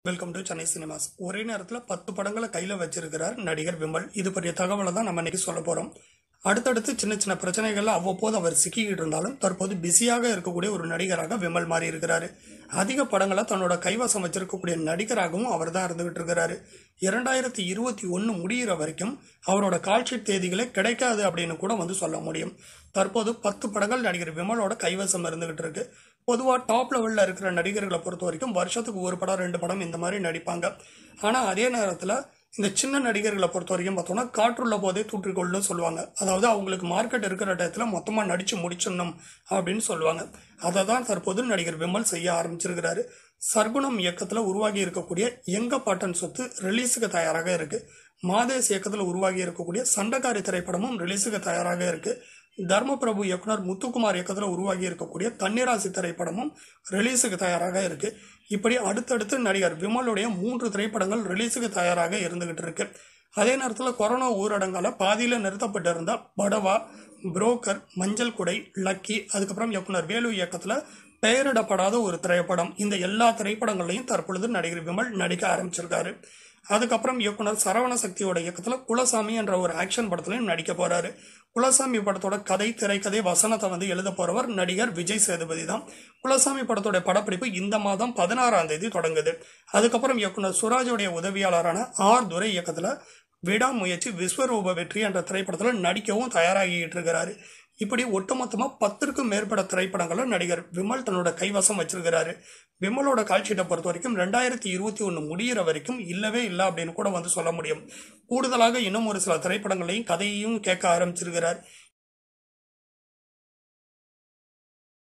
welcome to Chennai cinemas ஒரே நேரத்தில் பத்து படங்களை கையில் வச்சிருக்கிறார் நடிகர் விமல் இது பற்றிய தகவலை தான் நம்ம இன்னைக்கு சொல்ல போகிறோம் அடுத்தடுத்து சின்ன சின்ன பிரச்சனைகள்ல அவ்வப்போது அவர் சிக்கிக்கிட்டு இருந்தாலும் தற்போது பிஸியாக இருக்கக்கூடிய ஒரு நடிகராக விமல் மாறி இருக்கிறாரு அதிக படங்களை தன்னோட கைவசம் வச்சிருக்கக்கூடிய நடிகராகவும் அவர் தான் இருந்துகிட்டு இருக்கிறாரு இரண்டாயிரத்தி இருபத்தி ஒன்று முடிகிற வரைக்கும் அவரோட கால்ஷீட் தேதிகளே கிடைக்காது அப்படின்னு கூட வந்து சொல்ல முடியும் தற்போது பத்து படங்கள் நடிகர் விமலோட கைவசம் இருந்துகிட்டு இருக்கு பொதுவாக டாப் லெவலில் இருக்கிற நடிகர்களை பொறுத்த வரைக்கும் வருஷத்துக்கு ஒரு படம் ரெண்டு படம் இந்த மாதிரி நடிப்பாங்க ஆனால் அதே நேரத்தில் இந்த சின்ன நடிகர்களை பொறுத்த வரைக்கும் பார்த்தோம்னா காற்றுள்ள போதே தூற்றிக்கொள்ளும் சொல்லுவாங்க அதாவது அவங்களுக்கு மார்க்கெட் இருக்கிற டயத்தில் மொத்தமாக நடித்து முடிச்சிடணும் அப்படின்னு சொல்லுவாங்க அதை தான் தற்போது நடிகர் விமல் செய்ய ஆரம்பிச்சிருக்கிறாரு சர்க்குணம் இயக்கத்தில் உருவாகி இருக்கக்கூடிய எங்க பாட்டன் சொத்து ரிலீஸுக்கு தயாராக இருக்கு மாதேஷ் இயக்கத்தில் உருவாகி இருக்கக்கூடிய சண்டைக்காரி திரைப்படமும் ரிலீஸுக்கு தயாராக இருக்கு தர்மபிரபு இயக்குனர் முத்துக்குமார் இயக்கத்தில் உருவாகி இருக்கக்கூடிய கன்னிராசி திரைப்படமும் ரிலீஸுக்கு தயாராக இருக்கு இப்படி அடுத்தடுத்து நடிகர் விமலுடைய மூன்று திரைப்படங்கள் ரிலீஸுக்கு தயாராக இருந்துகிட்டு இருக்கு அதே நேரத்தில் கொரோனா ஊரடங்கால பாதியில் நிறுத்தப்பட்டிருந்த படவா புரோக்கர் மஞ்சள் குடை லக்கி அதுக்கப்புறம் இயக்குனர் வேலு இயக்கத்தில் பெயரிடப்படாத ஒரு திரைப்படம் இந்த எல்லா திரைப்படங்களையும் தற்பொழுது நடிகர் விமல் நடிக்க ஆரம்பிச்சிருக்காரு அதுக்கப்புறம் இயக்குனர் சரவண சக்தியோட இயக்கத்தில் குலசாமி என்ற ஒரு ஆக்ஷன் படத்துலையும் நடிக்க போறாரு குலசாமி படத்தோட கதை திரைக்கதை வசனத்தை வந்து எழுத போறவர் நடிகர் விஜய் சேதுபதி தான் குலசாமி படத்தோட படப்பிடிப்பு இந்த மாதம் பதினாறாம் தேதி தொடங்குது அதுக்கப்புறம் இயக்குனர் சுராஜோடைய உதவியாளரான ஆர் துரை இயக்கத்தில் விடாமுயற்சி விஸ்வரூப வெற்றி என்ற திரைப்படத்தில் நடிக்கவும் தயாராகிட்டு இருக்கிறாரு இப்படி ஒட்டுமொத்தமாக பத்திற்கும் மேற்பட்ட திரைப்படங்களை நடிகர் விமல் தன்னோட கைவசம் வச்சிருக்கிறாரு விமலோட கால்ஷீட்டை பொறுத்த வரைக்கும் ரெண்டாயிரத்தி இருபத்தி ஒன்று முடிகிற வரைக்கும் இல்லவே இல்லை அப்படின்னு கூட வந்து சொல்ல முடியும் கூடுதலாக இன்னும் ஒரு சில திரைப்படங்களையும் கதையையும் கேட்க ஆரம்பிச்சிருக்கிறார்